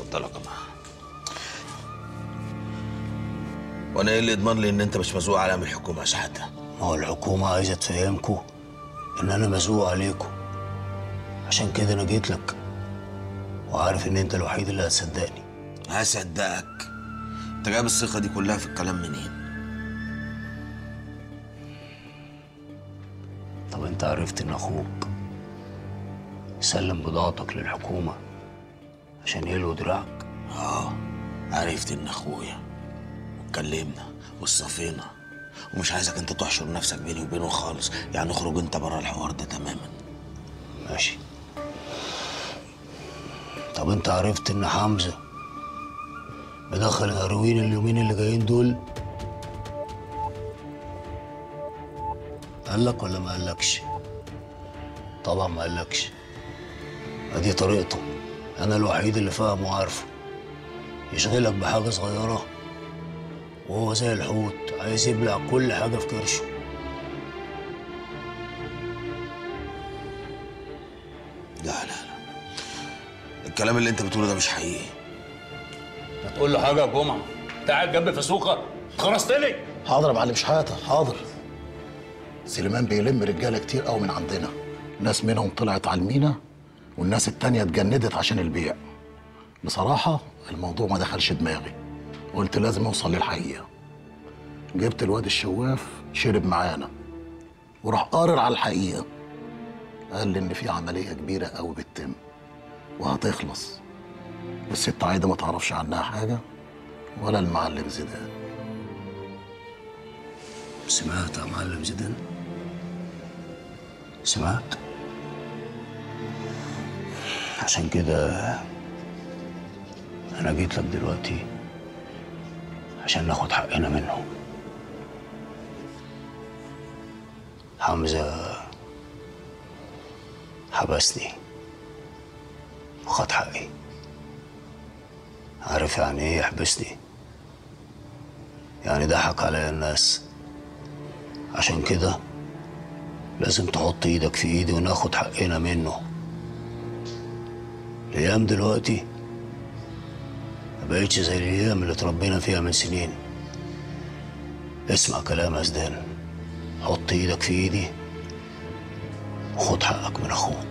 اتفضلوا يا جماعه وانا ايه اللي يضمن لي ان انت مش مزوق على امر الحكومه يا شحاته ما هو الحكومة عايزة تفهمكوا إن أنا مزوق عليكم عشان كده أنا جيت لك وعارف إن أنت الوحيد اللي هتصدقني هصدقك انت جايب الثقه دي كلها في الكلام منين طب أنت عرفت إن أخوك سلم بضاعتك للحكومة عشان يلوي دراعك اه عرفت ان اخويا واتكلمنا وصفينا ومش عايزك انت تحشر نفسك بيني وبينه خالص يعني اخرج انت بره الحوار ده تماما ماشي طب أنت عرفت إن حمزة مدخل هيروين اليومين اللي جايين دول قال لك ولا ما قالكش طبعا ما قالكش ادي طريقته انا الوحيد اللي فاهم وعارفه يشغلك بحاجه صغيره وهو زي الحوت عايز يبلع كل حاجه في كرشه لا لا لا الكلام اللي انت بتقوله ده مش حقيقي ما تقول له حاجه يا جمعه انت قاعد جنب فسوقه خرست لي حاضر يا معلم شحاته حاضر سليمان بيلم رجاله كتير قوي من عندنا ناس منهم طلعت على المينا والناس التانية اتجندت عشان البيع بصراحة الموضوع ما دخلش دماغي قلت لازم اوصل للحقيقة جبت الواد الشواف شرب معانا وراح قارر على الحقيقة قال لي ان في عملية كبيرة قوي بتتم وهتخلص والست عايدة ما تعرفش عنها حاجة ولا المعلم زيدان سمعت يا معلم زيدان سمعت عشان كده انا جيت لك دلوقتي عشان ناخد حقنا منه حمزة حبسني وخد حقي عارف يعني ايه يحبسني يعني ضحك عليا الناس عشان كده لازم تحط ايدك في ايدي وناخد حقنا منه الايام دلوقتي ما بقتش زي الايام اللي اتربينا فيها من سنين اسمع كلام يا زدان حط ايدك في ايدي وخد حقك من اخوك